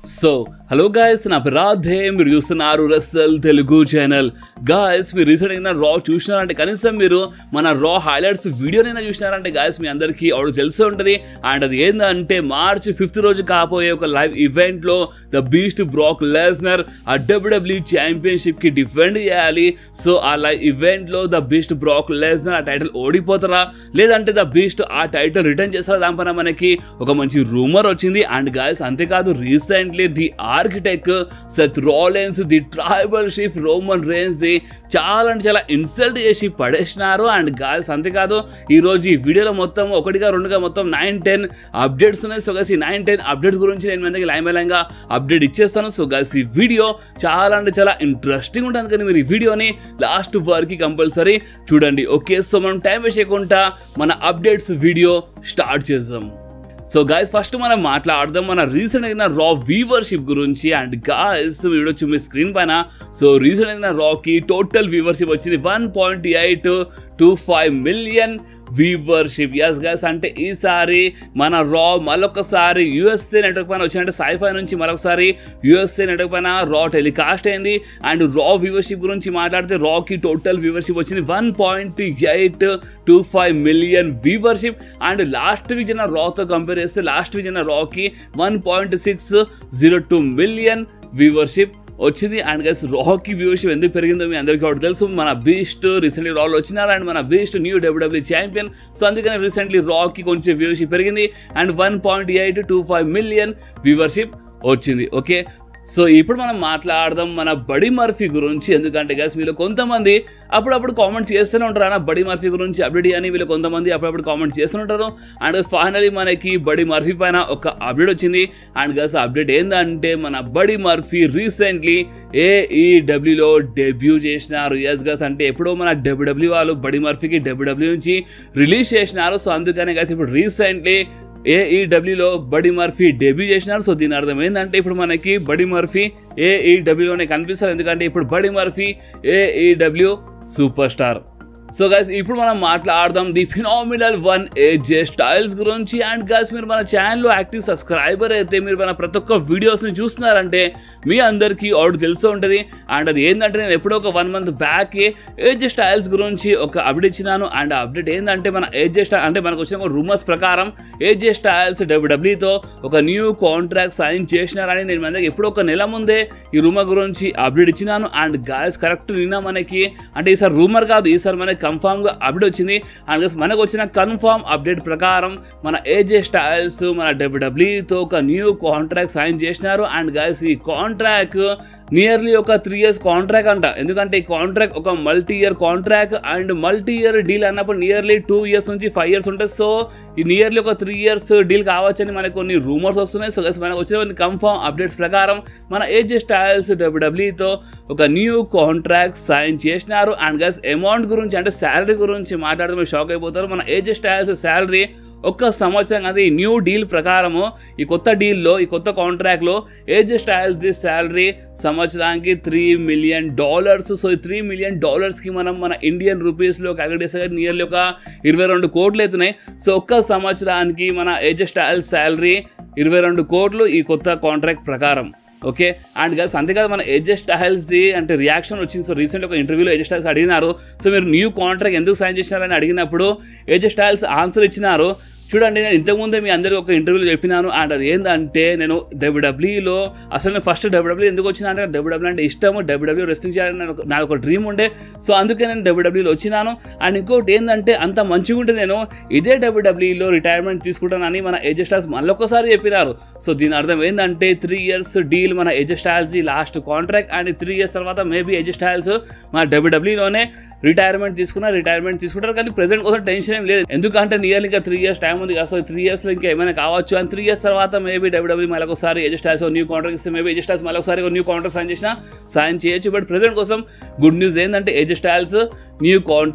So hello guys నా పేరు రాధే మీరు చూస్తున్నారు రస్సల్ తెలుగు ఛానల్ గాయస్ మీరు రీసెంట్ అయిన రా చూసినారంటే కనీసం మీరు మన రా హైలైట్స్ వీడియోనైనా చూసినారంటే గాయస్ మీ అందరికీ ఆవిడ తెలిసే ఉంటుంది అండ్ అది ఏంటంటే మార్చ్ ఫిఫ్త్ రోజు కాబోయే ఒక లైవ్ ఈవెంట్లో ద బీస్ట్ బ్రాక్ లెస్నర్ ఆ డబ్ల్యూడబ్ల్యూ ఛాంపియన్షిప్కి డిఫెండ్ చేయాలి సో ఆ లైవ్ ఈవెంట్లో ద బీస్ట్ బ్రాక్ లెస్నర్ ఆ టైటిల్ ఓడిపోతారా లేదంటే ద బీస్ట్ ఆ టైటిల్ రిటర్న్ చేస్తారా దానిపైన మనకి ఒక మంచి రూమర్ వచ్చింది అండ్ గాయస్ అంతేకాదు recently the architect Seth Rollins the tribal chief Roman Reigns the చాలా అంటే చాలా ఇన్సల్ట్ చేసి పడేసినారు అండ్ గాయస్ అంతేకాదు ఈ రోజు ఈ వీడియోలో మొత్తం ఒకటిగా రెండుగా మొత్తం నైన్ టెన్ అప్డేట్స్ ఉన్నాయి సో గైస్ ఈ నైన్ టెన్ అప్డేట్స్ గురించి నేను మందికి లైన్ బై లైన్గా అప్డేట్ ఇచ్చేస్తాను సో గైస్ ఈ వీడియో చాలా అంటే చాలా ఇంట్రెస్టింగ్ ఉంటుంది కానీ మీరు ఈ వీడియోని లాస్ట్ వరకు కంపల్సరీ చూడండి ఓకే సో మనం టైం వేస్ట్ చేయకుండా మన అప్డేట్స్ వీడియో స్టార్ట్ చేద్దాం సో గాయస్ ఫస్ట్ మనం మాట్లాడదాం మన రీసెంట్ అయిన రా వీవర్షిప్ గురించి అండ్ గాయస్ వీడియో వచ్చి మీ స్క్రీన్ పైన సో రీసెంట్ అయిన రాకి టోటల్ వీవర్షిప్ వచ్చింది one point eight two five million viewership yes guys అంటే ఈసారి మన రా మరొకసారి యుఎస్ఏ నెట్వర్క్ పైన వచ్చినట్టు సైఫై నుంచి మరొకసారి యుఎస్ఏ నెట్వర్క్ పైన రా టెలికాస్ట్ అయింది అండ్ రా వ్యూవర్షిప్ గురించి మాట్లాడితే రాకి టోటల్ వ్యూవర్షిప్ వచ్చింది one point eight two five million viewership and last week జరిగిన రాతో కంపేర్ చేస్తే లాస్ట్ వీక్ జరిగిన రాకి one point six zero two million viewership వచ్చింది అండ్ గైస్ రాకి వ్యూవర్షిప్ ఎందుకు పెరిగిందో మీ అందరికీ ఒకటి తెలుసు మన బీస్ట్ రీసెంట్లీ రాలో వచ్చినారు అండ్ మన beast new WWE champion so అందుకని రీసెంట్లీ రాకి కొంచెం వ్యూవర్షిప్ పెరిగింది and one point eight two five million viewership వచ్చింది ఓకే సో ఇప్పుడు మనం మాట్లాడదాం మన బడి మర్ఫీ గురించి ఎందుకంటే గైస్ వీళ్ళు కొంతమంది అప్పుడప్పుడు కామెంట్స్ చేస్తూనే ఉంటారు అన్న బడి మర్ఫీ గురించి అప్డేట్ అని వీళ్ళు కొంతమంది అప్పుడప్పుడు కామెంట్స్ చేస్తుంటారు అండ్ ఫైనలీ మనకి బడి మర్ఫీ పైన ఒక అప్డేట్ వచ్చింది అండ్ గైస్ అప్డేట్ ఏంటంటే మన బడి మర్ఫీ రీసెంట్లీ ఏఈడబ్ల్యూలో డెబ్యూ చేసినారు ఎస్ గస్ అంటే ఎప్పుడో మన డబ్ల్యూడబ్ల్యూ వాళ్ళు బడి మర్ఫీకి డబ్ల్యూడబ్ల్యూ నుంచి రిలీజ్ చేసినారు సో అందుకనే గైస్ ఇప్పుడు రీసెంట్లీ ఏఈడబ్ల్యూలో బడి మర్ఫీ డెబ్యూ చేసినారు సో దీని అర్థం ఏంటంటే ఇప్పుడు మనకి బడి మర్ఫీ ఏఈడబ్ల్యూలోనే కనిపిస్తారు ఎందుకంటే ఇప్పుడు Buddy Murphy AEW superstar so guys ఇప్పుడు మనం మాట్లాడదాం the phenomenal one AJ Styles గురించి అండ్ గైస్ మీరు మన ఛానల్లో యాక్టివ్ సబ్స్క్రైబర్ అయితే మీరు మన ప్రతి ఒక్క వీడియోస్ని చూస్తున్నారంటే మీ అందరికీ ఆర్డర్ తెలిసే ఉంటుంది అండ్ అది ఏంటంటే నేను ఎప్పుడో ఒక one month back AJ Styles గురించి ఒక అప్డేట్ ఇచ్చినాను అండ్ ఆ అప్డేట్ ఏంటంటే మన ఏజే స్టైల్ అంటే మనకు వచ్చిన రూమర్స్ ప్రకారం ఏజే స్టైల్స్ డబ్ల్యూడబ్ల్యూతో ఒక న్యూ కాంట్రాక్ట్ సైన్ చేసినారని నేను మన ఎప్పుడో ఒక నెల ముందే ఈ రూమర్ గురించి అప్డేట్ ఇచ్చినాను అండ్ గాయస్ కరెక్ట్ నిన్న మనకి అంటే ఈసారి రూమర్ కాదు ఈసారి మనకి కన్ఫామ్గా అప్డేట్ వచ్చింది అండ్ గైస్ మనకు వచ్చిన కన్ఫామ్ అప్డేట్ ప్రకారం మన ఏజే స్టైల్స్ మన డబ్ల్యూడబ్ల్యూతో ఒక న్యూ కాంట్రాక్ట్ సైన్ చేసినారు అండ్ గైస్ ఈ కాంట్రాక్ట్ నియర్లీ ఒక త్రీ ఇయర్స్ కాంట్రాక్ట్ అంట ఎందుకంటే ఈ కాంట్రాక్ట్ ఒక multi year contract and multi year deal అన్నప్పుడు నియర్లీ టూ ఇయర్స్ నుంచి ఫైవ్ ఇయర్స్ ఉంటుంది సో ఈ నియర్లీ ఒక త్రీ ఇయర్స్ డీల్ కావచ్చని మనకు కొన్ని రూమర్స్ వస్తున్నాయి సో గైస్ మనకు వచ్చిన కొన్ని కన్ఫామ్ అప్డేట్స్ ప్రకారం మన ఏజే స్టైల్స్ డబ్ల్యూడబ్ల్యూతో ఒక న్యూ కాంట్రాక్ట్ సైన్ చేసినారు అండ్ గైస్ అమౌంట్ గురించి అంటే శాలరీ గురించి మాట్లాడితే మీరు షాక్ అయిపోతారు మన ఏజే స్టైల్స్ శాలరీ ఒక్క సంవత్సరం అది న్యూ డీల్ ప్రకారము ఈ కొత్త డీల్లో ఈ కొత్త కాంట్రాక్ట్లో ఏజ్ స్టైల్స్ ది శాలరీ సంవత్సరానికి త్రీ మిలియన్ డాలర్స్ సో ఈ త్రీ మిలియన్ డాలర్స్కి మనం మన ఇండియన్ రూపీస్లో క్యాలిక్యులేట్ చేస్తే నియర్లీ ఒక ఇరవై రెండు కోట్లు అవుతున్నాయి సో ఒక్క సంవత్సరానికి మన ఏజ్ స్టైల్స్ శాలరీ ఇరవై రెండు కోట్లు ఈ కొత్త కాంట్రాక్ట్ ప్రకారం ఓకే అండ్ గస్ అంతేకాదు మన ఏజ్ స్టైల్స్ది అంటే రియాక్షన్ వచ్చింది సో రీసెంట్ ఒక ఇంటర్వ్యూలో ఏజ్ స్టైల్స్ అడిగినారు సో మీరు న్యూ కాంట్రాక్ట్ ఎందుకు సైన్ చేసినారని అడిగినప్పుడు ఏజ్ స్టైల్స్ ఆన్సర్ ఇచ్చినారు చూడండి నేను ఇంతకుముందే మీ అందరికీ ఒక ఇంటర్వ్యూలో చెప్పినాను అండ్ అది ఏంటంటే నేను డబ్ల్యూడబ్ల్యూలో అసలు నేను ఫస్ట్ డబ్ల్యూడబ్ల్యూ ఎందుకు వచ్చినా అంటే డబ్ల్యూడబ్ల్యూ అంటే ఇష్టము డబ్ల్యూడబ్ల్యూ రెస్టింగ్ చేయాలని నాకు నాకు ఒక డ్రీమ్ ఉండే సో అందుకే నేను డబ్ల్యూడబ్ల్యూలో వచ్చినాను అండ్ ఇంకోటి ఏంటంటే అంత మంచిగా ఉంటే నేను ఇదే డబ్ల్యూడబ్ల్యూలో రిటైర్మెంట్ తీసుకుంటానని మన ఏజ్ స్టార్స్ మళ్ళొకసారి చెప్పినారు సో దీని అర్థం ఏంటంటే త్రీ ఇయర్స్ డీల్ మన AJ Styles last contract and three years తర్వాత మేబీ ఏజ్ స్టాయిల్స్ మన డబ్ల్యూడబ్ల్యూలోనే రిటైర్మెంట్ తీసుకున్నా రిటైర్మెంట్ తీసుకుంటారు కానీ ప్రెసెంట్ కోసం టెన్షన్ ఏం లేదు ఎందుకంటే నియర్లీ ఇంకా త్రీ ఇయర్స్ టైం ఉంది కదా సో త్రీ ఇయర్స్లో ఇంకా ఏమైనా కావచ్చు అండ్ త్రీ ఇయర్స్ తర్వాత మేబీ డబ్ల్యూడబ్ల్యూ మళ్ళీ ఒకసారి ఏజ్ స్టాయిల్స్ న్యూ కాంట్రాక్ట్ ఇస్తే మేబీ ఏజ్ స్టాయిల్స్ మళ్ళీ ఒకసారి న్యూ కాంట్రాక్ట్ సైన్ చేసినా సైన్ చేయొచ్చు బట్ ప్రెసెంట్ కోసం గుడ్ న్యూస్ ఏంటంటే AJ Styles new contract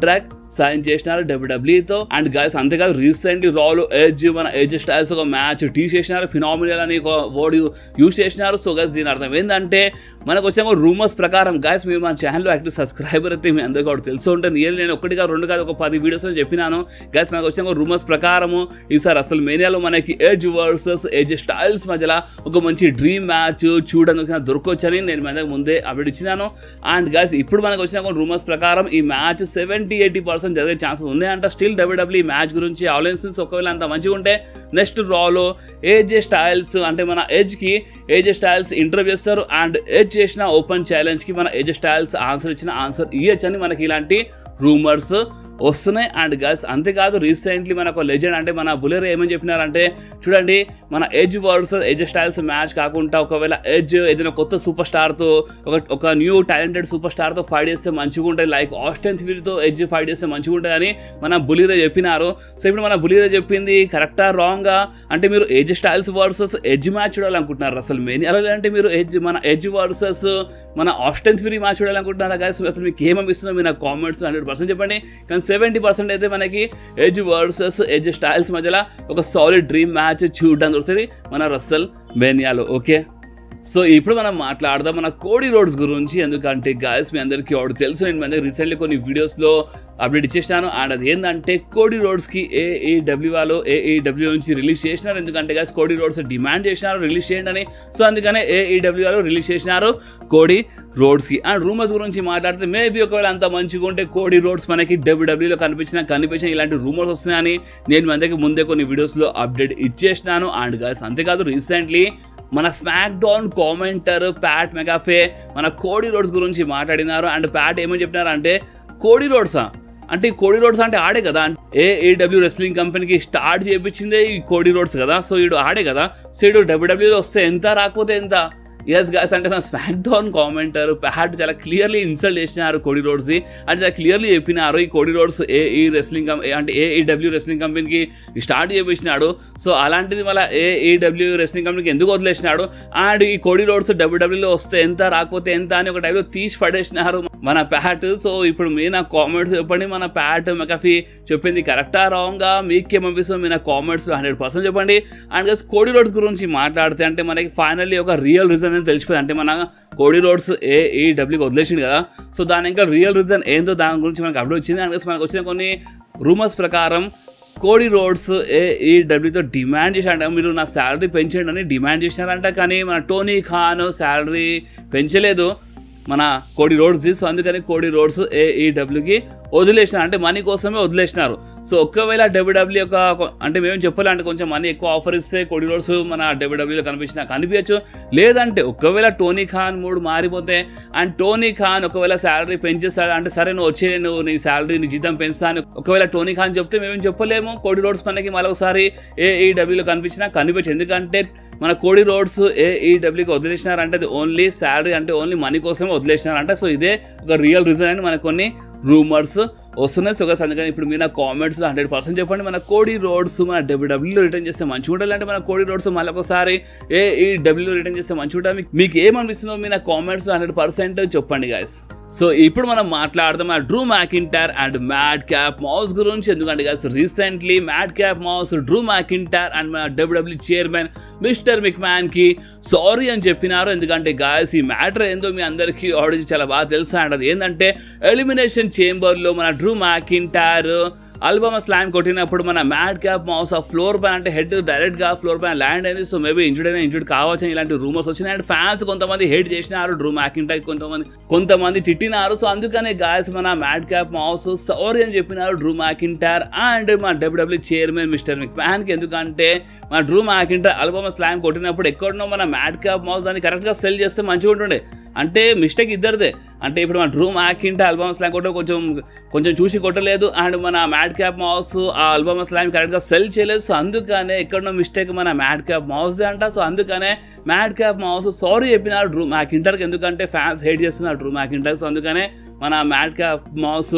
sign చేసినారు డబ్ల్యూడబ్ల్యూతో అండ్ గైస్ అంతేకాదు రీసెంట్లీ రాలో ఎడ్జ్ మన ఎడ్జ్ స్టైల్స్ ఒక మ్యాచ్ టీ చేసినారు ఫినామినల్ అని ఒక వర్డ్ యూస్ చేసినారు సో గైస్ దీని అర్థం ఏంటంటే మనకు వచ్చిన రూమర్స్ ప్రకారం గైస్ మీరు మన ఛానల్లో యాక్టివ్ సబ్స్క్రైబర్ అయితే మీ అందరికీ ఒకటి తెలుసు ఉంటుంది నియర్ నేను ఒకటిగా రెండు కాదు ఒక పది వీడియోస్ చెప్పినాను గైస్ మనకు వచ్చిన రూమర్స్ ప్రకారము ఈసారి అసలు మేనియాలో మనకి ఎడ్జ్ వర్సెస్ ఎడ్జ్ స్టైల్స్ మధ్యలో ఒక మంచి డ్రీమ్ మ్యాచ్ చూడడానికి దొరకొచ్చని నేను మన ముందే అప్డేట్ ఇచ్చినాను అండ్ గైస్ ఇప్పుడు మనకు వచ్చిన రూమర్స్ ప్రకారం ఈ మ్యాచ్ సెవెంటీ ఎయిటీ పర్సెంట్ జరిగే ఛాన్సెస్ ఉన్నాయంట స్టిల్ డబ్ల్యూడబ్ల్యూ మ్యాచ్ గురించి ఆలోచన్స్ ఒకవేళ అంత మంచిగా ఉంటే నెక్స్ట్ రాలో ఏజే స్టైల్స్ అంటే మన ఎడ్జ్కి ఏజే స్టైల్స్ ఇంటర్వ్యూ చేస్తారు అండ్ ఎడ్జ్ చేసిన ఓపెన్ ఛాలెంజ్కి మన ఏజే స్టైల్స్ ఆన్సర్ ఇచ్చిన ఆన్సర్ ఇవ్వచ్చు అని మనకి ఇలాంటి రూమర్స్ వస్తున్నాయి అండ్ గస్ అంతేకాదు రీసెంట్లీ మనకు లెజెండ్ అంటే మన బులెర్ ఏమని చెప్పినారంటే చూడండి మన Edge versus Edge Styles match కాకుండా ఒకవేళ ఎడ్జ్ ఏదైనా కొత్త సూపర్ స్టార్తో ఒక ఒక న్యూ టాలెంటెడ్ సూపర్ స్టార్తో ఫైట్ చేస్తే మంచిగా ఉంటుంది లైక్ ఆస్టెన్ థిరీతో ఎడ్జ్ ఫైట్ చేస్తే మంచిగా ఉంటుంది అని మన బులీరే చెప్పినారు సో ఇప్పుడు మన బులీరే చెప్పింది కరెక్టా రాంగా అంటే మీరు Edge Styles versus Edge match చూడాలనుకుంటున్నారు అసలు మెయిన్ అంటే మీరు ఎడ్జ్ మన ఎడ్జ్ వర్సెస్ మన ఆస్టెన్ థిరీ మ్యాచ్ చూడాలనుకుంటున్నారా guys? అసలు మీకు ఏమనిపిస్తుందో మీరు నా కామెంట్స్ హండ్రెడ్ పర్సెంట్ చెప్పండి కానీ సెవెంటీ పర్సెంట్ అయితే మనకి ఎడ్జ్ వర్సెస్ ఎడ్జ్ స్టైల్స్ మధ్యలో ఒక సాలిడ్ డ్రీమ్ మ్యాచ్ చూడడానికి దొరుకుతుంది మన రస్సల్ బెనియాలో ఓకే సో ఇప్పుడు మనం మాట్లాడదాం మన కోడి రోడ్స్ గురించి ఎందుకంటే గాయస్ మీ అందరికీ వాడు తెలుసు నేను మీ అందరికి రీసెంట్లీ కొన్ని వీడియోస్లో అప్డేట్ ఇచ్చేసాను అండ్ అది ఏంటంటే కోడి రోడ్స్కి ఏఈడబ్ల్యూ వాళ్ళు ఏఈడబ్ల్యూ నుంచి రిలీజ్ చేసినారు ఎందుకంటే గాయస్ కోడి రోడ్స్ డిమాండ్ చేసినారు రిలీజ్ చేయండి అని సో అందుకనే ఏఈడబ్ల్యూ వాళ్ళు రిలీజ్ చేసినారు కోడి రోడ్స్కి అండ్ రూమర్స్ గురించి మాట్లాడితే మేబీ ఒకవేళ అంత మంచిగా ఉంటే కోడి రోడ్స్ మనకి డబ్ల్యూడబ్ల్యూలో కనిపించిన కనిపించిన ఇలాంటి రూమర్స్ వస్తున్నాయని నేను మీ అందరికీ ముందే కొన్ని వీడియోస్లో అప్డేట్ ఇచ్చేసినాను అండ్ గాయస్ అంతేకాదు రీసెంట్లీ మన SmackDown commentator Pat McAfee మన కోడి రోడ్స్ గురించి మాట్లాడినారు అండ్ ప్యాట్ ఏమని చెప్పినారు అంటే కోడి రోడ్సా అంటే ఈ కోడి రోడ్స్ అంటే ఆడే కదా ఏ ఏడబ్ల్యూ రెస్లింగ్ కంపెనీకి స్టార్ట్ చేయించిందే ఈ కోడి రోడ్స్ కదా సో ఈడు ఆడే కదా సో ఈడు డబ్ల్యూడబ్ల్యూలో వస్తే ఎంత రాకపోతే ఎంత ఎస్ గాస్ అంటే మన స్మాక్ డౌన్ కామెంటర్ ప్యాట్ చాలా క్లియర్లీ ఇన్సల్ట్ చేసినారు కోడి రోడ్స్ అంటే చాలా క్లియర్లీ చెప్పినారు ఈ కోడి రోడ్స్ ఏ ఈ రెస్లింగ్ అంటే ఏఈడబ్ల్యూ రెస్లింగ్ కంపెనీకి స్టార్ట్ చేపించినాడు సో అలాంటిది మళ్ళీ ఏఈడబ్ల్యూ రెస్లింగ్ కంపెనీకి ఎందుకు వదిలేసినాడు అండ్ ఈ కోడి రోడ్స్ డబ్ల్యూడబ్ల్యూలో వస్తే ఎంత రాకపోతే ఎంత అని ఒక టైంలో తీసి పడేసినారు మన ప్యాట్ సో ఇప్పుడు మీ నా కామెంట్స్ చెప్పండి మన ప్యాట్ మెకఫీ చెప్పింది కరెక్టా రాంగా మీకేమనిపిస్తుంది మీ నా కామెంట్స్ హండ్రెడ్ పర్సెంట్ చెప్పండి అండ్ గస్ కోడి రోడ్స్ గురించి మాట్లాడితే అంటే మనకి ఫైనల్లీ ఒక రియల్ రీజన్ అని తెలిసిపోయింది అంటే మన కోడి రోడ్స్ ఏ ఈ డబ్ల్యూకి వదిలేసింది కదా సో దాని ఇంకా రియల్ రీజన్ ఏందో దాని గురించి మనకు అప్డేట్ వచ్చింది అండ్ మనకు వచ్చిన కొన్ని రూమర్స్ ప్రకారం కోడి రోడ్స్ ఏ ఈ డబ్ల్యూతో డిమాండ్ చేశారంట మీరు నా శాలరీ పెంచండి అని డిమాండ్ చేసినారంట కానీ మన టోనీ ఖాన్ శాలరీ పెంచలేదు మన కోడి రోడ్స్ సో అందుకని కోడి రోడ్స్ ఏఈడబ్ల్యూకి వదిలేసినారు అంటే మనీ కోసమే వదిలేసినారు సో ఒకవేళ డబ్ల్యూడబ్ల్యూ యొక్క అంటే మేము చెప్పాలి అంటే కొంచెం మనీ ఎక్కువ ఆఫర్ ఇస్తే కోడి రోడ్స్ మన డబ్ల్యూడబ్ల్యూలో కనిపించినా కనిపించచ్చు లేదంటే ఒకవేళ టోనీ ఖాన్ మూడు మారిపోతే అండ్ టోనీ ఖాన్ ఒకవేళ శాలరీ పెంచేస్తాడు అంటే సరే నువ్వు వచ్చే నువ్వు నీ శాలరీ నీ జీతం పెంచుతాను ఒకవేళ టోనీ ఖాన్ చెప్తే మేము చెప్పలేము కోడి రోడ్స్ మనకి మరొకసారి ఏఈడబ్ల్యూలో కనిపించినా కనిపించదు ఎందుకంటే మన కోడి రోడ్స్ ఏఈడబ్ల్యూకి వదిలేసినారంటే అది ఓన్లీ శాలరీ అంటే ఓన్లీ మనీ కోసమే వదిలేసినారంట సో ఇదే ఒక రియల్ రీజన్ అని మనకు కొన్ని రూమర్స్ వస్తున్నాయి సో గస్ అందుకని ఇప్పుడు మీరు నా కామెంట్స్లో హండ్రెడ్ పర్సెంట్ చెప్పండి మన కోడి రోడ్స్ మన డబ్ల్యూడబ్ల్యూలో రిటర్న్ చేస్తే మంచిగా ఉండాలి అంటే మన కోడి రోడ్స్ మళ్ళీ ఒకసారి ఏ ఈ డబ్ల్యూ రిటర్న్ చేస్తే మంచిగా ఉంటుంది మీకు- మీకు ఏమనిపిస్తుందో మీ నా కామెంట్స్ హండ్రెడ్ పర్సెంట్ చెప్పండి గాయస్ సో ఇప్పుడు మనం మాట్లాడదాం ఆ Drew McIntyre and Madcap Moss గురించి ఎందుకంటే guys recently Madcap Moss Drew McIntyre and మన డబ్ల్యూడబ్ల్యూ చైర్మన్ మిస్టర్ మిక్మ్యాన్ కి సారీ అని చెప్పినారు ఎందుకంటే గాయస్ ఈ మ్యాటర్ ఏందో మీ అందరికీ ఆల్రెడీ చాలా బాగా తెలుసు అండ్ అది ఏంటంటే ఎలిమినేషన్ చేంబర్లో మన డ్రూ మ్యాకింటార్ అల్బమ్ స్లామ్ కొట్టినప్పుడు మన మ్యాడ్ క్యాప్ మౌస్ ఆ ఫ్లోర్ పైన అంటే హెడ్ డైరెక్ట్ గా ఫ్లోర్ పైన ల్యాండ్ అయింది సో మేబీ ఇంజుడ్ అయినా ఇంజుడ్ కావచ్చు అని ఇలాంటి రూమర్స్ వచ్చినాయి అండ్ ఫ్యాన్స్ కొంతమంది హేట్ చేసినారు డ్రూ మ్యాకింటాక్ కొంతమంది కొంతమంది తిట్టినారు సో అందుకనే గాయస్ మన మ్యాడ్ క్యాప్ మౌస్ సారీ అని చెప్పినారు డ్రూ మ్యాకింటార్ అండ్ మా WWE chairman Mister McMahon కి ఎందుకంటే మన డ్రూ మ్యాకింటార్ అల్బమ్ స్లామ్ కొట్టినప్పుడు ఎక్కడనో మన మ్యాడ్ క్యాప్ మౌస్ దాన్ని కరెక్ట్ గా సెల్ చేస్తే మంచిగా ఉంటుండే అంటే మిస్టేక్ ఇద్దరిదే అంటే ఇప్పుడు మన డ్రూ మ్యాకింటే ఆల్బమ్ స్లామ్ కొట్ట కొంచెం కొంచెం చూసి కొట్టలేదు అండ్ మన మ్యాడ్ క్యాప్ మౌస్ ఆ ఆల్బమ్ స్లామ్ కరెక్ట్గా సెల్ చేయలేదు సో అందుకనే ఎక్కడో మిస్టేక్ మన మ్యాడ్ క్యాప్ మౌస్దే అంట సో అందుకనే మ్యాడ్ క్యాప్ మౌస్ సారీ చెప్పినారు డ్రూ మ్యాకింటర్కి ఎందుకంటే ఫ్యాన్స్ హేట్ చేస్తున్నారు డ్రూ మ్యాకింటర్ సో అందుకనే మన మ్యాడ్ క్యాప్ మౌస్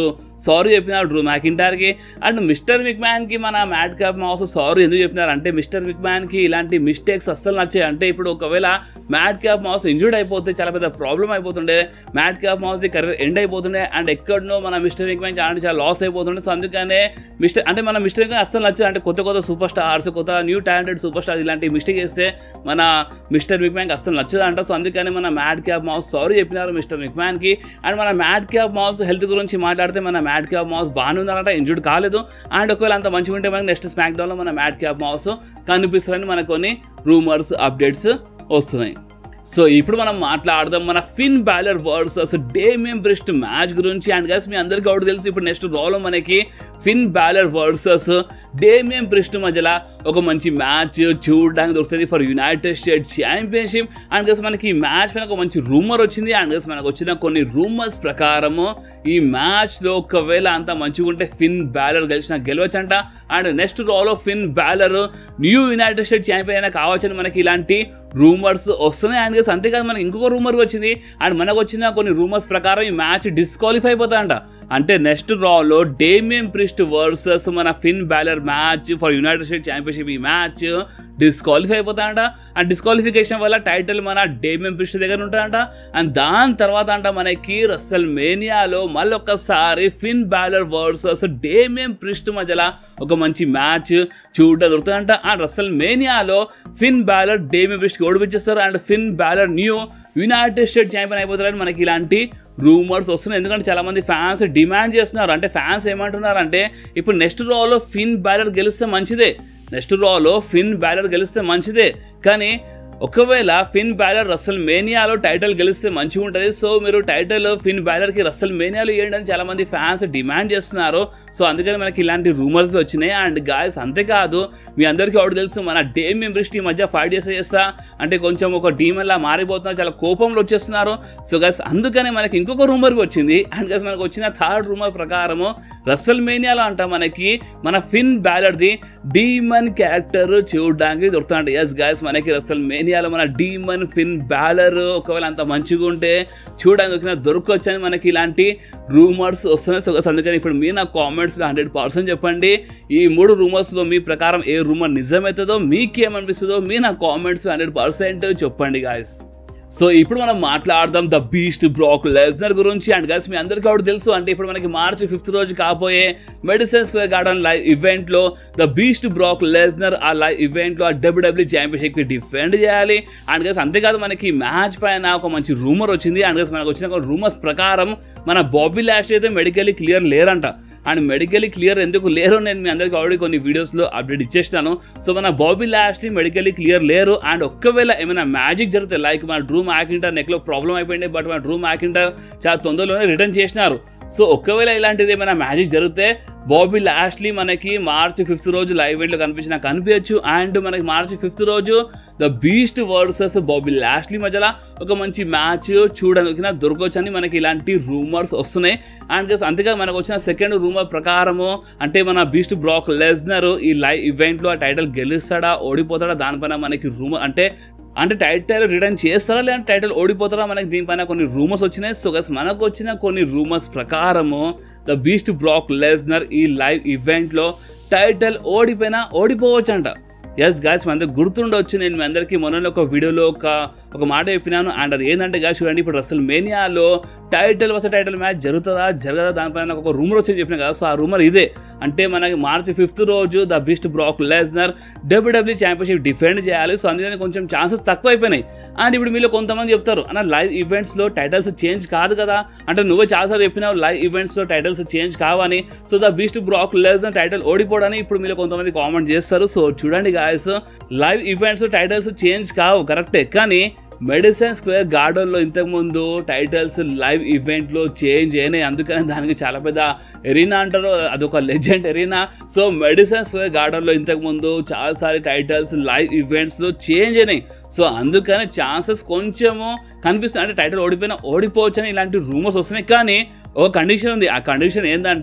సారీ చెప్పినారు డ్రూ మ్యాకింటార్కి అండ్ మిస్టర్ మిక్మ్యాన్కి మన మ్యాట్ క్యాప్ మౌస్ సారీ ఎందుకు చెప్పినారు అంటే మిస్టర్ మిక్మ్యాన్కి ఇలాంటి మిస్టేక్స్ అస్సలు నచ్చాయి అంటే ఇప్పుడు ఒకవేళ మ్యాట్ క్యాప్ మౌస్ ఇంజూర్డ్ అయిపోతే చాలా పెద్ద ప్రాబ్లం అయిపోతుండే మ్యాట్ క్యాప్ మౌస్ది కెరీర్ ఎండ్ అయిపోతుండే అండ్ ఎక్కడనో మన మిస్టర్ మిక్మ్యాన్ చాలా చాలా లాస్ అయిపోతుండే సో అందుకనే మిస్టర్ అంటే మన మిస్టర్ మిక్మ్యాన్ అస్సలు నచ్చదు అంటే కొత్త కొత్త సూపర్ స్టార్స్ కొత్త న్యూ టాలెంటెడ్ సూపర్ స్టార్ ఇలాంటి మిస్టేక్ చేస్తే మన మిస్టర్ మిక్మ్యాన్కి అస్సలు నచ్చదు అంట సో అందుకని మన మ్యాట్ క్యాప్ మౌస్ సారీ చెప్పినారు మిస్టర్ మిక్మ్యాన్కి అండ్ మన మ్యాట్ క్యాప్ మౌస్ హెల్త్ గురించి మాట్లాడితే మన మ్యాట్ క్యాప్ మౌస్ బాగానే ఉందన్నట ఇంజూర్డ్ కాలేదు అండ్ ఒకవేళ అంత మంచిగా ఉంటే మనకి నెక్స్ట్ స్మాక్ డౌన్లో మన మ్యాట్ క్యాప్ మౌస్ కనిపిస్తారని మనకు కొన్ని రూమర్స్ అప్డేట్స్ వస్తున్నాయి సో ఇప్పుడు మనం మాట్లాడదాం మన Finn Balor versus Damian Priest match గురించి అండ్ గైస్ మీ అందరికీ ఒకటి తెలుసు ఇప్పుడు నెక్స్ట్ రాలో మనకి ఫిన్ బ్యాలర్ వర్సెస్ డేమియం బ్రిస్ట్ మధ్యలో ఒక మంచి మ్యాచ్ చూడడానికి దొరుకుతుంది for United State championship and guys మనకి ఈ మ్యాచ్ పైన ఒక మంచి రూమర్ వచ్చింది అండ్ గైస్ మనకు వచ్చిన కొన్ని రూమర్స్ ప్రకారము ఈ మ్యాచ్లో ఒకవేళ అంత మంచిగా ఉంటే ఫిన్ బ్యాలర్ గెలిచిన గెలవచ్చంట అండ్ నెక్స్ట్ రాలో Finn Balor new United State champion అయినా కావచ్చని మనకి ఇలాంటి రూమర్స్ వస్తున్నాయి అండ్ గైస్ అంతేకాదు మనకి ఇంకొక రూమర్ వచ్చింది అండ్ మనకు వచ్చిన కొన్ని రూమర్స్ ప్రకారం ఈ మ్యాచ్ డిస్క్వాలిఫై అయిపోతాయంట అంటే నెక్స్ట్ రాలో డేమియం ప్రిస్ట్ వర్సెస్ మన Finn Balor match for United State championship ఈ మ్యాచ్ డిస్క్వాలిఫై అయిపోతాయంట అండ్ డిస్క్వాలిఫికేషన్ వల్ల టైటిల్ మన డేమియం ప్రిస్ట్ దగ్గర ఉంటుందంట అండ్ దాని తర్వాత అంట మనకి రసల్ మేనియాలో మళ్ళీ ఒక్కసారి Finn Balor versus Damian Priest మధ్యలో ఒక మంచి మ్యాచ్ చూడ దొరుకుతుందంట అండ్ రసల్ మేనియాలో ఫిన్ బ్యాలర్ డేమియం ప్రిస్ట్కి ఓడిపించేస్తారు and Finn Balor new United State champion అయిపోతారని మనకి ఇలాంటి రూమర్స్ వస్తున్నాయి ఎందుకంటే చాలా మంది ఫ్యాన్స్ డిమాండ్ చేస్తున్నారు అంటే ఫ్యాన్స్ ఏమంటున్నారు అంటే ఇప్పుడు నెక్స్ట్ రోలో ఫిన్ బ్యాలర్ గెలిస్తే మంచిదే నెక్స్ట్ రోలో ఫిన్ బ్యాలర్ గెలిస్తే మంచిదే కానీ ఒకవేళ ఫిన్ బ్యాలర్ రస్సల్ మేనియాలో టైటిల్ గెలిస్తే మంచిగా ఉంటుంది సో మీరు టైటిల్ ఫిన్ బ్యాలర్కి రస్సల్ మేనియాలో ఇవ్వండి అని చాలా మంది ఫ్యాన్స్ డిమాండ్ చేస్తున్నారు సో అందుకని మనకి ఇలాంటి రూమర్స్ వచ్చినాయి అండ్ గాయస్ అంతేకాదు మీ అందరికీ ఒకటి తెలుసు మన డే మెంబర్స్ టీం మధ్య ఫైట్ చేస్తే చేస్తా అంటే కొంచెం ఒక టీం అలా మారిపోతున్నారు చాలా కోపంలో వచ్చేస్తున్నారు సో గైస్ అందుకనే మనకి ఇంకొక రూమర్ వచ్చింది అండ్ గైస్ మనకు వచ్చిన థర్డ్ రూమర్ ప్రకారము రస్సల్ మేనియాలో అంట మనకి మన ఫిన్ బ్యాలర్ది డీమన్ క్యారెక్టర్ చూడడానికి దొరుకుతుంది ఎస్ గాయస్ మనకి రస్సల్ మేనియాలో మన డీమన్ ఫిన్ బ్యాలర్ ఒకవేళ అంత మంచిగా ఉంటే చూడడానికి దొరికిన దొరకొచ్చని మనకి ఇలాంటి రూమర్స్ వస్తున్నాయి సో guys, అందుకని ఇప్పుడు మీరు నా కామెంట్స్లో హండ్రెడ్ పర్సెంట్ చెప్పండి ఈ మూడు రూమర్స్లో మీ ప్రకారం ఏ రూమర్ నిజమవుతుందో మీకేమనిపిస్తుందో మీ నా కామెంట్స్ హండ్రెడ్ పర్సెంట్ చెప్పండి గాయస్ సో ఇప్పుడు మనం మాట్లాడదాం ద బీస్ట్ బ్రాక్ లెజ్నర్ గురించి అండ్ గైస్ మీ అందరికీ ఒకటి తెలుసు అంటే ఇప్పుడు మనకి మార్చి ఫిఫ్త్ రోజు కాబోయే మెడిసిన్ స్క్వేర్ గార్డెన్ లైవ్ ఈవెంట్లో ద బీస్ట్ బ్రాక్ లెజ్నర్ ఆ లైవ్ ఈవెంట్లో ఆ డబ్ల్యూడబ్ల్యూ ఛాంపియన్షిప్కి డిఫెండ్ చేయాలి అండ్ గైస్ అంతేకాదు మనకి మ్యాచ్ పైన ఒక మంచి రూమర్ వచ్చింది అండ్ గైస్ మనకు వచ్చిన రూమర్స్ ప్రకారం మన బాబీ లాస్ట్ అయితే మెడికల్లీ క్లియర్ లేరంట అండ్ మెడికల్లీ క్లియర్ ఎందుకు లేరు నేను మీ అందరికీ ఆల్రెడీ కొన్ని వీడియోస్లో అప్డేట్ ఇచ్చేస్తాను సో మన బాబీ లాస్ట్ని మెడికల్లీ క్లియర్ లేరు అండ్ ఒక్కవేళ ఏమైనా మ్యాజిక్ జరిగితే లైక్ మన డ్రూ మ్యాకింటర్ నెక్లో ప్రాబ్లం అయిపోయింది బట్ మన డ్రూ మ్యాకింటర్ చాలా తొందరలోనే రిటర్న్ చేసినారు సో ఒకవేళ ఇలాంటిది ఏమైనా మ్యాజిక్ జరిగితే బాబీ లాస్ట్లీ మనకి మార్చి ఫిఫ్త్ రోజు లైవ్ ఈవెంట్లో కనిపించిన కనిపించచ్చు అండ్ మనకి మార్చి ఫిఫ్త్ రోజు the Beast versus Bobby Lashley మధ్యలో ఒక మంచి మ్యాచ్ చూడడానికి దొరకవచ్చు అని మనకి ఇలాంటి రూమర్స్ వస్తున్నాయి అండ్ గస్ అంతేగా మనకు వచ్చిన సెకండ్ రూమర్ ప్రకారము అంటే మన బీస్ట్ బ్రాక్ లెజ్నర్ ఈ లైవ్ ఈవెంట్లో ఆ టైటిల్ గెలుస్తాడా ఓడిపోతాడా దానిపైన మనకి రూమర్ అంటే అంటే టైటిల్ రిటర్న్ చేస్తారా లేదంటే టైటిల్ ఓడిపోతారా మనకి దీనిపైన కొన్ని రూమర్స్ వచ్చినాయి సో గస్ మనకు వచ్చిన కొన్ని రూమర్స్ ప్రకారము ద బీస్ట్ బ్రాక్ లెజ్నర్ ఈ లైవ్ ఈవెంట్లో టైటిల్ ఓడిపోయినా ఓడిపోవచ్చంట ఎస్ గాయస్ మన అందరికి గుర్తుండొచ్చు నేను మీ అందరికీ మొన్న ఒక వీడియోలో ఒక ఒక మాట చెప్పినాను అండ్ అది ఏంటంటే గాయస్ చూడండి ఇప్పుడు అసలు మేనియాలో టైటిల్ వస్తే టైటిల్ మ్యాచ్ జరుగుతుందా జరగదా దానిపైన నాకు ఒక రూమర్ వచ్చి చెప్పిన కదా సో ఆ రూమర్ ఇదే అంటే మనకి మార్చి ఫిఫ్త్ రోజు the Beast Brock Lesnar WWE championship defend చేయాలి సో అందుకని కొంచెం ఛాన్సెస్ తక్కువ అయిపోయినాయి అండ్ ఇప్పుడు మీలో కొంతమంది చెప్తారు అన్న లైవ్ ఈవెంట్స్లో టైటిల్స్ చేంజ్ కాదు కదా అంటే నువ్వే చాలాసార్లు చెప్పినావు లైవ్ ఈవెంట్స్లో టైటిల్స్ చేంజ్ కావని so the beast Brock Lesnar title ఓడిపోవడానికి ఇప్పుడు మీలో కొంతమంది కామెంట్ చేస్తారు సో చూడండి guys live events titles change కావు కరెక్టే కానీ మెడిసిన్ స్క్వేర్ గార్డెన్లో ఇంతకుముందు టైటిల్స్ లైవ్ ఈవెంట్లో చేంజ్ అయినాయి అందుకని దానికి చాలా పెద్ద ఎరీనా అంటారు అదొక legend arena so Madison Square గార్డెన్లో ఇంతకుముందు చాలాసారి టైటిల్స్ లైవ్ ఈవెంట్స్లో చేంజ్ అయినాయి సో అందుకని ఛాన్సెస్ కొంచెము కనిపిస్తుంది అంటే టైటిల్ ఓడిపోయినా ఓడిపోవచ్చు అని ఇలాంటి రూమర్స్ వస్తున్నాయి కానీ ఒక కండిషన్ ఉంది ఆ కండిషన్ ఏంటంటే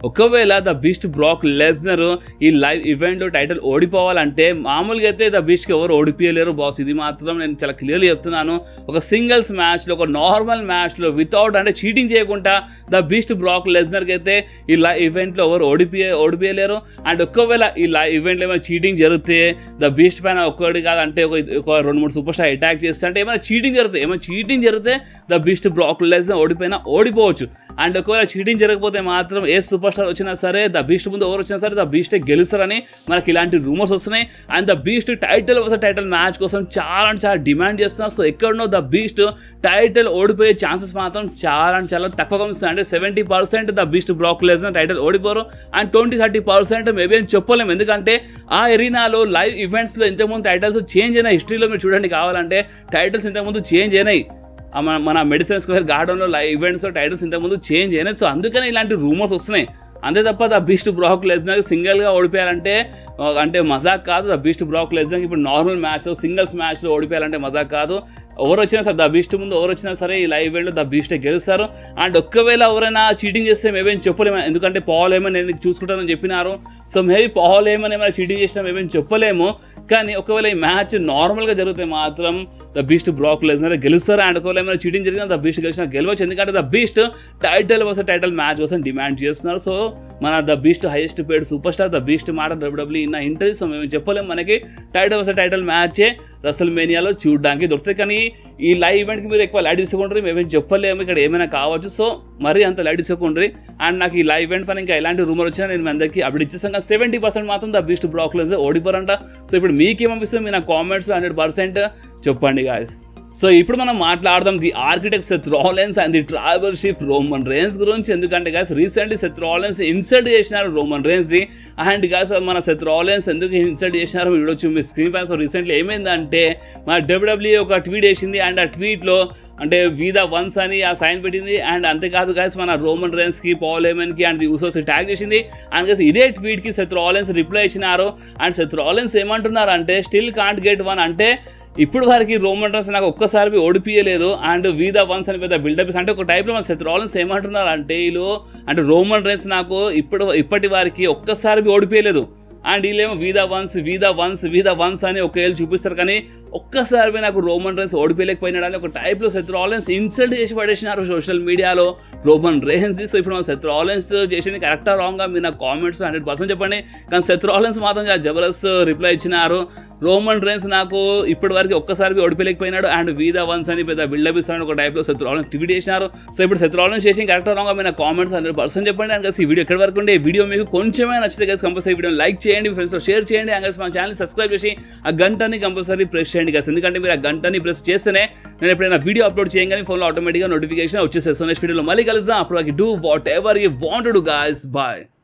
ఒకవేళ ద బీస్ట్ బ్రాక్ లెస్నర్ ఈ లైవ్ ఈవెంట్లో టైటిల్ ఓడిపోవాలంటే మామూలుగా అయితే ద బీస్ట్కి ఎవరు ఓడిపోయలేరు బాస్ ఇది మాత్రం నేను చాలా క్లియర్లీ చెప్తున్నాను ఒక సింగిల్స్ మ్యాచ్లో ఒక నార్మల్ మ్యాచ్లో వితౌట్ అంటే చీటింగ్ చేయకుండా ద బీస్ట్ బ్రాక్ లెస్నర్కి అయితే ఈ లైవ్ ఈవెంట్లో ఎవరు ఓడిపోయే ఓడిపోయలేరు అండ్ ఒకవేళ ఈ లైవ్ ఈవెంట్లో ఏమైనా చీటింగ్ జరిగితే ద బీస్ట్ పైన ఒక్కటి కాదు అంటే ఒక ఒక రెండు మూడు సూపర్ స్టార్ అటాక్ చేస్తే అంటే ఏమైనా చీటింగ్ జరుగుతాయి ఏమైనా చీటింగ్ జరిగితే ద బీస్ట్ బ్రాక్ లెస్నర్ ఓడిపోయినా ఓడిపోవచ్చు అండ్ ఒకవేళ చీటింగ్ జరగకపోతే మాత్రం ఏ సూపర్ స్టార్ వచ్చినా సరే ద బీస్ట్ ముందు ఎవరు వచ్చినా సరే ద బీస్టే గెలుస్తారని మనకి ఇలాంటి రూమర్స్ వస్తున్నాయి and the Beast title versus title match కోసం చాలా అంటే చాలా డిమాండ్ చేస్తున్నారు సో ఎక్కడనో ద బీస్ట్ టైటిల్ ఓడిపోయే ఛాన్సెస్ మాత్రం చాలా అంటే చాలా తక్కువగా ఉంది అంటే seventy percent the beast Brock Lesnar title ఓడిపోరు and twenty thirty percent maybe అని చెప్పలేము ఎందుకంటే ఆ ఎరీనాలో లైవ్ ఈవెంట్స్లో ఇంతకుముందు టైటిల్స్ చేంజ్ అయినాయి హిస్టరీలో మీరు చూడండి కావాలంటే టైటిల్స్ ఇంతకుముందు చేంజ్ అయినాయి ఆ మన మన మెడిసిన్ స్క్వేర్ గార్డెన్లో లైవ్ ఈవెంట్స్ టైటిల్స్ ఇంతకుముందు చేంజ్ అయినాయి సో అందుకని ఇలాంటి రూమర్స్ వస్తున్నాయి అంతే తప్ప ద బీస్ట్ బ్రాక్ లెజ్నర్ సింగిల్గా ఓడిపోయారంటే ఆ, అంటే మజాక్ కాదు ద బీస్ట్ బ్రాక్ లెజ్నర్ ఇప్పుడు నార్మల్ మ్యాచ్లో సింగిల్స్ మ్యాచ్లో ఓడిపోయారంటే మజాక్ కాదు ఎవరు వచ్చినా సరే ద బీస్ట్ ముందు ఎవరు వచ్చినా సరే ఈ లైవ్ ఈవెంట్లో ద బీస్టే గెలుస్తారు అండ్ ఒక్కవేళ ఎవరైనా చీటింగ్ చేస్తే మేమేం చెప్పలేము ఎందుకంటే పాల్ ఏమని నేను చూసుకుంటానని చెప్పినారు సో మేబీ పాల్ ఏమని ఏమైనా చీటింగ్ చేసినా మేమేం చెప్పలేము కానీ ఒకవేళ ఈ మ్యాచ్ నార్మల్గా జరిగితే మాత్రం ద బీస్ట్ బ్రాక్ లెజ్నర్ గెలుస్తారు అండ్ ఒకవేళ ఏమైనా చీటింగ్ జరిగినా ద బీస్ట్ గెలిచిన గెలవచ్చు ఎందుకంటే the Beast title versus title match కోసం డిమాండ్ చేస్తున్నారు సో మన the Beast highest paid super star the Beast మాట డబ్ల్యూడబ్ల్యూ ఇన్న ఇంటర్వ్యూస్ సో మేము చెప్పలేము మనకి టైటిల్ వర్సెస్ టైటిల్ మ్యాచే రసల్ మేనియాలో చూడడానికి దొరుకుతాయి కానీ ఈ లైవ్ ఈవెంట్కి మీరు ఎక్కువ లైట్ తీసుకోండి మేమేం చెప్పలేము ఇక్కడ ఏమైనా కావచ్చు సో మరీ అంత లైట్ తీసుకోండి అండ్ నాకు ఈ లైవ్ ఈవెంట్ పైన ఇంకా ఎలాంటి రూమర్ వచ్చినా నేను మీ అందరికీ అప్డేట్ ఇచ్చేసాను కానీ సెవెంటీ పర్సెంట్ మాత్రం ద బీస్ట్ బ్రాక్లెస్ ఓడిపోరంట సో ఇప్పుడు మీకేమనిపిస్తుంది మీ నా కామెంట్స్ హండ్రెడ్ పర్సెంట్ చెప్పండి గాయస్ సో ఇప్పుడు మనం మాట్లాడదాం the architect Seth Rollins and the Tribal Chief Roman Reigns గురించి ఎందుకంటే guys recently Seth Rollins insult చేసినారు Roman Reigns the and guys మన సెత్ రాలెన్స్ ఎందుకు ఇన్సల్ట్ చేసినారు మీరు చూడొచ్చు మీ స్క్రీన్ పైన సో రీసెంట్లీ ఏమైందంటే మన డబ్ల్యూడబ్ల్యూ ఒక ట్వీట్ వేసింది అండ్ ఆ ట్వీట్లో అంటే వీద వన్స్ అని ఆ సైన్ పెట్టింది అండ్ అంతేకాదు గాయస్ మన రోమన్ రేన్స్కి పాల్ కి అండ్ యూసోస్ ట్యాగ్ చేసింది అండ్ గైస్ ఇదే ట్వీట్కి సెత్ రాలెన్స్ రిప్లై ఇచ్చినారు అండ్ సెత్ రాలెన్స్ ఏమంటున్నారు అంటే స్టిల్ కాంట్ గెట్ వన్ అంటే ఇప్పుడు వరకు రోమన్ రేన్స్ నాకు ఒక్కసారి ఓడిపియలేదు అండ్ వీద వన్స్ అని పెద్ద బిల్డప్ అంటే ఒక టైప్లో మన సెత్ రాలెన్స్ ఏమంటున్నారు అంటే వీళ్ళు అంటే రోమన్ రేన్స్ నాకు ఇప్పుడు ఇప్పటి వారికి ఒక్కసారి ఓడిపియలేదు అండ్ వీళ్ళేమో we the ones we the ones we the ones అని ఒక ఏళ్ళు చూపిస్తారు కానీ ఒక్కసారి నాకు రోమన్ రేన్స్ ఓడిపోయలేకపోయినాడు అని ఒక టైప్లో సెత్ రాలెన్స్ ఇన్సల్ట్ చేసి పడేసినారు సోషల్ మీడియాలో రోమన్ రేన్స్ సో ఇప్పుడు మన సెత్ రాలెన్స్ చేసింది కరెక్టా రాంగ్గా మీరు నాకు కామెంట్స్ హండ్రెడ్ పర్సెంట్ చెప్పండి కానీ సెత్ రాలెన్స్ మాత్రం చాలా జబర్దస్త్ రిప్లై ఇచ్చినారు రోమన్ రేన్స్ నాకు ఇప్పటి వరకు ఒక్కసారి ఓడిపోయలేకపోయినాడు అండ్ వీదా వన్స్ అని పెద్ద బిల్డప్ ఇస్తారని ఒక టైప్లో సెత్ రాలెన్స్ ట్వీట్ చేసినారు సో ఇప్పుడు సెత్ రాలెన్స్ చేసి కరెక్టా రాంగ్గా మీరు కామెంట్స్ హండ్రెడ్ పర్సెంట్ చెప్పండి అండ్ ఈ వీడియో ఎక్కడి వరకు ఉండే ఈ వీడియో మీకు కొంచెమే నచ్చితే కదా కంపల్సరీ వీడియో లైక్ చేయండి మీ ఫ్రెండ్స్తో షేర్ చేయండి అండ్ మా ఛానల్ సబ్స్క్రైబ్ చేసి ఆ గంటని కంపల్సరీ ప్రెస్ చేయండి కదా ఎందుకంటే మీరు ఆ గంటని ప్రెస్ చేస్తేనే నేను ఎప్పుడైనా వీడియో అప్లోడ్ చేయగానే ఫోన్లో ఆటోమేటిక్గా నోటిఫికేషన్ వచ్చేసేస్తాను నెక్స్ట్ వీడియోలో మళ్ళీ కలుద్దాం అప్పుడు do whatever you want do guys bye